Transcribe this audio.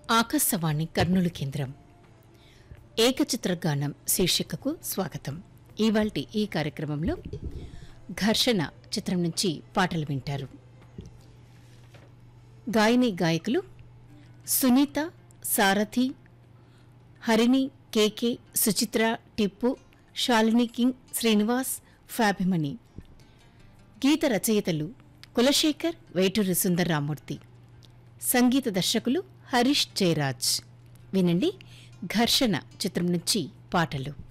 ఆకాశవాణి కర్నూలు కేంద్రం ఏకచిత్ర గానం శీర్షికకు స్వాగతం ఇవాల్టి ఈ కార్యక్రమంలో ఘర్షణ చిత్రం నుంచి పాటలు వింటారు గాయని గాయకులు సునీత సారథి హరిణి కేకే సుచిత్ర టిప్పు శాలిని కింగ్ శ్రీనివాస్ ఫ్యాభిమణి గీత రచయితలు కులశేఖర్ వేటూరి సుందర్రామూర్తి సంగీత దర్శకులు హరీష్ జయరాజ్ వినండి ఘర్షణ చిత్రం నుంచి పాటలు